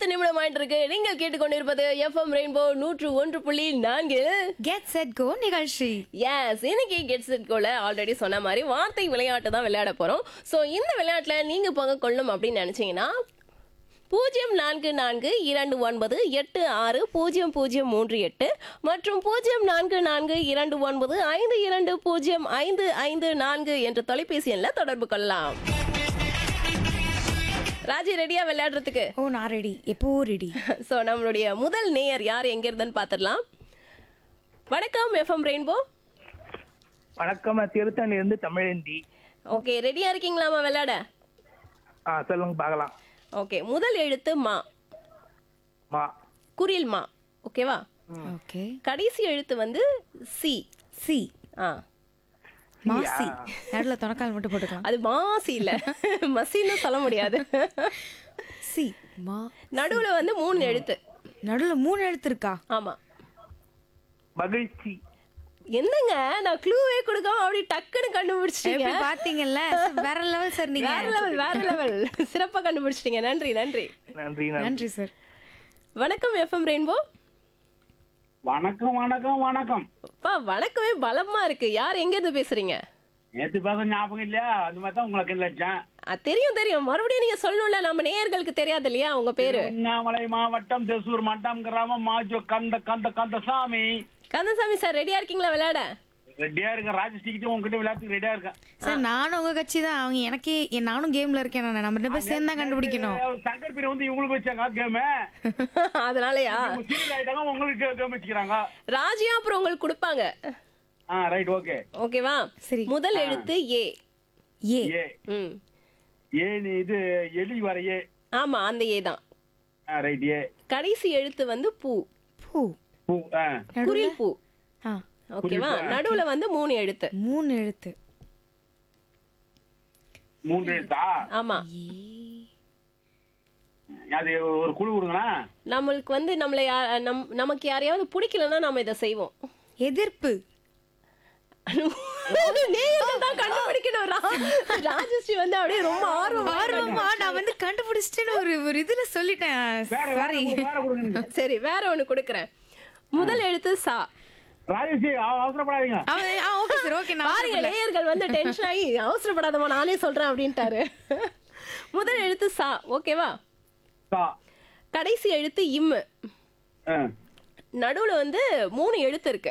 பத்து நிமிடம் ஆயிட்டு இருக்கு நீங்கள் கேட்டுக்கொண்டிருப்பது எஃப்எம் ரெயின்போ நூற்று ஒன்று புள்ளி நான்கு கெட் செட் கோ நிகழ்ச்சி எஸ் இன்னைக்கு கெட்ஸ் இட் கோல ஆல்ரெடி சொன்ன மாதிரி வார்த்தை விளையாட்டு தான் விளையாட போறோம் ஸோ இந்த விளையாட்டுல நீங்க பங்கு கொள்ளும் அப்படின்னு நினைச்சீங்கன்னா பூஜ்ஜியம் நான்கு நான்கு இரண்டு ஒன்பது எட்டு ஆறு பூஜ்ஜியம் பூஜ்ஜியம் மூன்று எட்டு மற்றும் பூஜ்ஜியம் நான்கு நான்கு இரண்டு ஒன்பது ஐந்து இரண்டு பூஜ்ஜியம் ஐந்து ஐந்து நான்கு என்ற தொலைபேசி எண்ணில் தொடர்பு கொள்ளலாம் ராஜி ரெடியா விளையாடுறதுக்கு ஓ நான் ரெடி எப்போ ரெடி ஸோ நம்மளுடைய முதல் நேயர் யார் எங்க இருந்துன்னு பார்த்துடலாம் வணக்கம் எஃப்எம் ரெயின்போ வணக்கம் நான் திருத்தணி இருந்து தமிழேந்தி ஓகே ரெடியா இருக்கீங்களாமா விளையாட ஆ சொல்லுங்க பார்க்கலாம் ஓகே முதல் எழுத்து மா மா குரில் மா ஓகேவா ஓகே கடைசி எழுத்து வந்து சி சி ஆ மாசி நடுவில் தொணக்கால் மட்டும் போட்டுக்கலாம் அது மாசி இல்ல மசின்னு சொல்ல முடியாது சி மா நடுவுல வந்து மூணு எழுத்து நடுவில் மூணு எழுத்து இருக்கா ஆமா மகிழ்ச்சி என்னங்க நான் க்ளூவே கொடுக்காம அப்படி டக்குன்னு கண்டுபிடிச்சிட்டீங்க எப்படி பாத்தீங்கல்ல வேற லெவல் சார் நீங்க வேற லெவல் வேற லெவல் சிறப்பா கண்டுபிடிச்சிட்டீங்க நன்றி நன்றி நன்றி நன்றி நன்றி சார் வணக்கம் எஃப்எம் ரெயின்போ வணக்கம் வணக்கம் வணக்கம் அப்பா வணக்கமே பலமா இருக்கு யார் எங்க இருந்து பேசுறீங்க நேத்து பேச ஞாபகம் இல்லையா அந்த மாதிரி தான் உங்களுக்கு இல்லச்சேன் ஆ, தெரியும் தெரியும் மறுபடியும் நீங்க சொல்லணும்ல நம்ம நேயர்களுக்கு தெரியாது இல்லையா உங்க பேரு திருவண்ணாமலை மாவட்டம் தெசூர் மட்டம் கிராமம் மாஜோ கந்த கந்த கந்தசாமி கந்தசாமி சார் ரெடியா இருக்கீங்களா விளையாட ரெடியா இருக்கேன் ராஜஸ்ரீக்கிட்ட உங்ககிட்ட விளையாட்டுக்கு ரெடியா இருக்கேன் சார் நானும் உங்க கட்சி தான் அவங்க எனக்கே என் நானும் கேம்ல இருக்கேன் நான் நம்ம ரெண்டு பேரும் சேர்ந்து தான் கண்டுபிடிக்கணும் சங்கர் பீர் வந்து இவங்களுக்கு வச்சாங்க கேம் அதனாலயா சீரியல் ஆயிட்டாங்க உங்களுக்கு கேம் வச்சுக்கிறாங்க ராஜியா அப்புறம் உங்களுக்கு கொடுப்பாங்க ஆ ரைட் ஓகே ஓகேவா சரி. முதல் எழுத்து ஏ ஏ ஏ ம் ஏ நீ இது எலி வர ஏ ஆமா அந்த ஏ தான் ஆ ரைட் ஏ கடைசி எழுத்து வந்து பூ பூ பூ ஆ குரில் பூ ஆ ஓகேவா நடுவுல வந்து மூணு எழுத்து மூணு எழுத்து மூன்று எழுத்தா ஆமா அது ஒரு குழு கொடுங்களா நம்மளுக்கு வந்து நம்மள யா- நம் நமக்கு யாரையாவது பிடிக்கலன்னா நம்ம இதை செய்வோம் எதிர்ப்பு நேயர்கள் தான் கண்டுபிடிக்கணும் ரா- ராஜஸ்ரீ வந்து அப்படியே ரொம்ப ஆர்வமா ஆர்வமா நான் வந்து கண்டுபிடிச்சிட்டேன்னு ஒரு ஒரு இதுல சொல்லிட்டேன் வேற வேற சாரி கொடுங்க, வேற கொடுங்க சரி வேற ஒண்ணு கொடுக்குறேன் முதல் எழுத்து சா ராஜஸ்ரீ அவ- அவசரப்படாதீங்க ஓகே சார் ஓகே நான் பாருங்க நேயர்கள் வந்து டென்ஷன் ஆகி அவசரப்படாதமா நானே சொல்றேன் அப்படின்ட்டாரு முதல் எழுத்து சா ஓகேவா சா கடைசி எழுத்து இம்மு ஆ. நடுவுல வந்து மூணு எழுத்து இருக்கு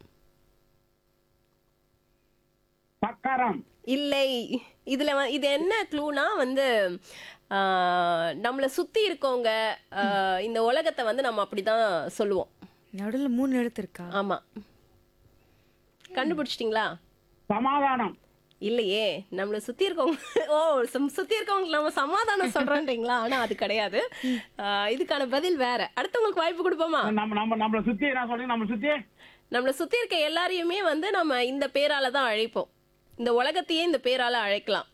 சக்கரம் இல்லை இதுல வ- இது என்ன க்ளூனா வந்து ஆஹ், நம்மள சுத்தி இருக்கவங்க ஆஹ், இந்த உலகத்தை வந்து நம்ம அப்படிதான் சொல்லுவோம் நடுவுல மூணு எழுத்து இருக்கா ஆமா கண்டுபிடிச்சிட்டிங்களா சமாதானம் இல்லையே நம்மள சுத்தி இருக்கவங்க ஓ சம்- சுத்தி இருக்கவங்களுக்கு நம்ம சமாதானம் சொல்றோன்றீங்களா ஆனா அது கிடையாது ஆஹ், இதுக்கான பதில் வேற அடுத்தவங்களுக்கு வாய்ப்பு கொடுப்போமா நம்ம நம்ம நம்மள சுத்தி என்ன சொல்றீங்க நம்ம சுத்தி நம்மள சுத்தி இருக்க எல்லாரையுமே வந்து நம்ம இந்த பேரால தான் அழைப்போம் இந்த உலகத்தையே இந்த பேரால அழைக்கலாம்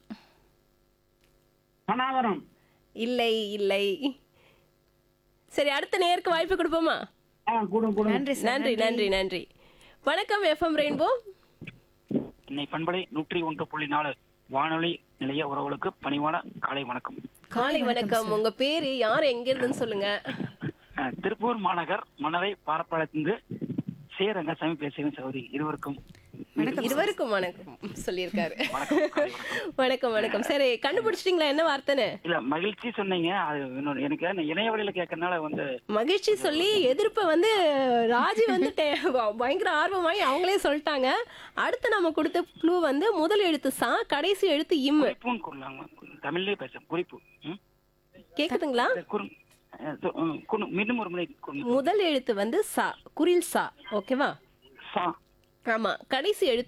சனாதனம் இல்லை இல்லை சரி அடுத்த நேருக்கு வாய்ப்பு கொடுப்போமா ஆ கொடுங்க கொடுங்க நன்றி சார் நன்றி நன்றி நன்றி வணக்கம் எஃப்எம் ரெயின்போ இன்னை பண்பலை நூற்றி ஒன்று புள்ளி நாலு வானொலி நிலைய உறவுகளுக்கு பணிவான காலை வணக்கம் காலை வணக்கம் உங்க பேரு யார் எங்க இருந்துன்னு சொல்லுங்க அஹ், திருப்பூர் மாநகர் மணவை பாரப்பாளத்திலிருந்து சே ரங்கசாமி பேசுகிறேன் சகோதரி இருவருக்கும் இருவருக்கும் வணக்கம் சொல்லியிருக்காரு வணக்கம் காலை வணக்கம் வணக்கம் வணக்கம் சரி கண்டுபிடிச்சிட்டீங்களா என்ன வார்த்தைன்னு இல்ல மகிழ்ச்சி சொன்னீங்க அது இன்னொரு எனக்கு நான் இணைய வழியில கேட்கறதுனால வந்து மகிழ்ச்சி சொல்லி எதிர்ப்பை வந்து ராஜி வந்து டே- பயங்கர ஆர்வமாயி அவங்களே சொல்லிட்டாங்க அடுத்து நம்ம கொடுத்த க்ளூ வந்து முதல் எழுத்து சா கடைசி எழுத்து இம்மு குறிப்புன்னு கூறலாங்க தமிழ்லயே பேச குறிப்பு ம்? கேக்குதுங்களா இந்த குறு- அஹ், சொ- ம், குறு- மீண்டும் ஒரு முறை கூறுங்க. முதல் எழுத்து வந்து சா குரில் சா ஓகேவா சா ஆமா கடைசி எழுத்து